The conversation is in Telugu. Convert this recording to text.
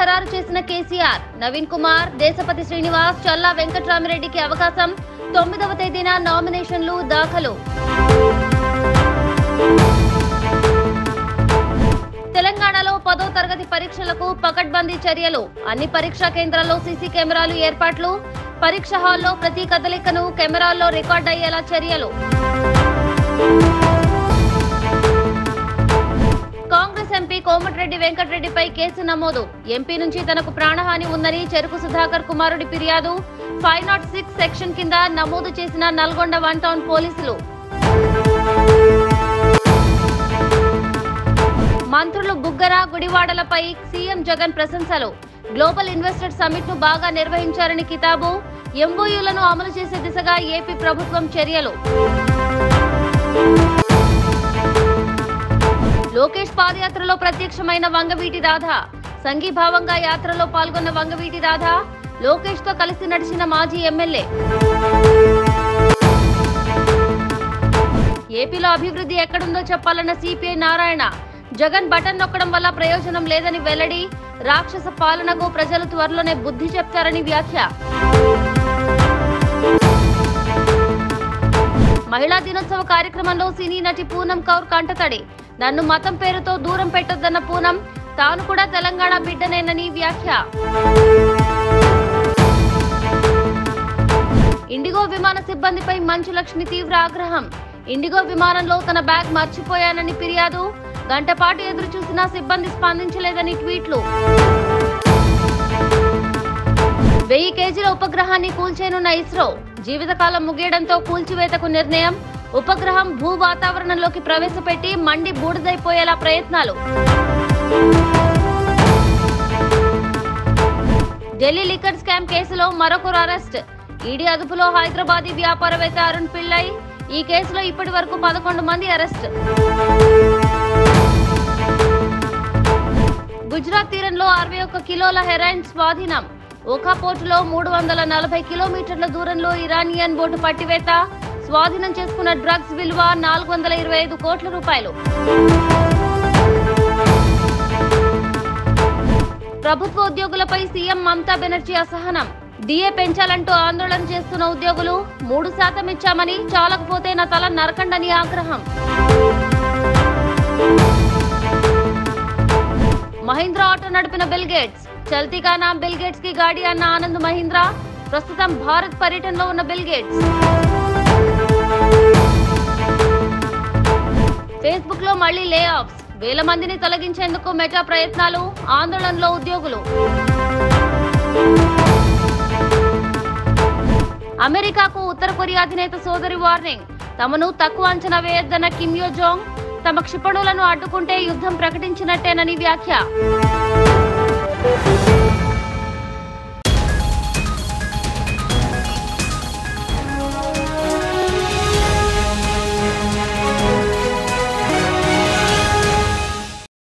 ఖరారు చేసిన కేసీఆర్ నవీన్ కుమార్ దేశపతి శ్రీనివాస్ చల్లా వెంకట్రామిరెడ్డికి అవకాశం తొమ్మిదవ తేదీన నామినేషన్లు దాఖలు తెలంగాణలో పదో తరగతి పరీక్షలకు పకడ్బందీ చర్యలు అన్ని పరీక్షా కేంద్రాల్లో సీసీ కెమెరాలు ఏర్పాట్లు పరీక్ష హాల్లో ప్రతి కదలికను కెమెరాల్లో రికార్డ్ అయ్యేలా చర్యలు కాంగ్రెస్ ఎంపీ కోమటిరెడ్డి వెంకటరెడ్డిపై కేసు నమోదు ఎంపీ నుంచి తనకు ప్రాణహాని ఉందని చెరుకు సుధాకర్ కుమారుడి ఫిర్యాదు ఫైవ్ నాట్ సిక్స్ సెక్షన్ కింద నమోదు చేసిన నల్గొండ వన్ టౌన్ పోలీసులు మంత్రులు బుగ్గర గుడివాడలపై సీఎం జగన్ ప్రశంసలు గ్లోబల్ ఇన్వెస్టర్ సమిట్ ను బాగా నిర్వహించారని కితాబు ఎంఓయూలను అమలు చేసే దిశగా ఏపీ ప్రభుత్వం చర్యలు లోకేష్ పాదయాత్రలో ప్రత్యక్షమైన వంగవీటి రాధ సంఘీభావంగా యాత్రలో పాల్గొన్న వంగవీటి రాధ లోకేష్ తో కలిసి నడిచిన మాజీ ఎమ్మెల్యే ఏపీలో అభివృద్ధి ఎక్కడుందో చెప్పాలన్న సిపిఐ నారాయణ జగన్ బటన్ నొక్కడం వల్ల ప్రయోజనం లేదని వెల్లడి రాక్షస పాలనకు ప్రజలు త్వరలోనే బుద్ధి చెప్తారని వ్యాఖ్య మహిళా దినోత్సవ కార్యక్రమంలో సినీ నటి పూనం కౌర్ కంటతడి నన్ను మతం పేరుతో దూరం పెట్టొద్దన్న పూనం తాను కూడా తెలంగాణ బిడ్డనేనని వ్యాఖ్య ఇండిగో విమాన సిబ్బందిపై మంచు లక్ష్మి తీవ్ర ఆగ్రహం ఇండిగో విమానంలో తన బ్యాగ్ మర్చిపోయానని ఫిర్యాదు గంటపాటు ఎదురు చూసినా సిబ్బంది స్పందించలేదని ట్వీట్లు వెయ్యి కేజీల ఉపగ్రహాన్ని కూల్చేనున్న ఇస్రో జీవితకాలం ముగియడంతో కూల్చివేతకు నిర్ణయం ఉపగ్రహం భూ వాతావరణంలోకి ప్రవేశపెట్టి మండి బూడిదైపోయేలా ప్రయత్నాలు ఢిల్లీ లిక్కర్ స్కామ్ కేసులో మరొకరు అరెస్ట్ ఈడీ అదుపులో హైదరాబాదీ వ్యాపారవేత్త అరుణ్ పిల్లై ఈ కేసులో ఇప్పటి వరకు పదకొండు మంది అరెస్ట్ గుజరాత్ తీరంలో అరవై ఒక్క కిలోల హెరాయిన్ స్వాధీనం ఓఖా పోర్టులో మూడు వందల నలభై కిలోమీటర్ల దూరంలో ఇరానియన్ బోటు పట్టివేత స్వాధీనం చేసుకున్న డ్రగ్స్ విలువ నాలుగు వందల ఇరవై ఐదు కోట్ల రూపాయలు ప్రభుత్వ ఉద్యోగులపై సీఎం మమతా బెనర్జీ అసహనం డిఏ పెంచాలంటూ ఆందోళన చేస్తున్న ఉద్యోగులు మూడు శాతం ఇచ్చామని చాలకపోతే నా తల నరకండని ఆగ్రహం మహీంద్రా ఆటో నడిపిన బిల్ గేట్స్ చల్తీగా నామ్ బిల్ గేట్స్ కి గాడి అన్న ఆనంద్ మహీంద్రా ప్రస్తుతం భారత్ పర్యటనలో ఉన్న బిల్ గేట్స్ ఫేస్బుక్ లో మళ్లీ లే ఆఫ్స్ వేల మందిని తొలగించేందుకు మెటా ప్రయత్నాలు ఆందోళనలో ఉద్యోగులు అమెరికాకు ఉత్తర కొరియా అధినేత సోదరి వార్నింగ్ తమను తక్కువ అంచనా వేయొద్దన్న కిమ్ యో జోంగ్ తమ క్షిపణులను అడ్డుకుంటే యుద్ధం ప్రకటించినట్టేనని వ్యాఖ్య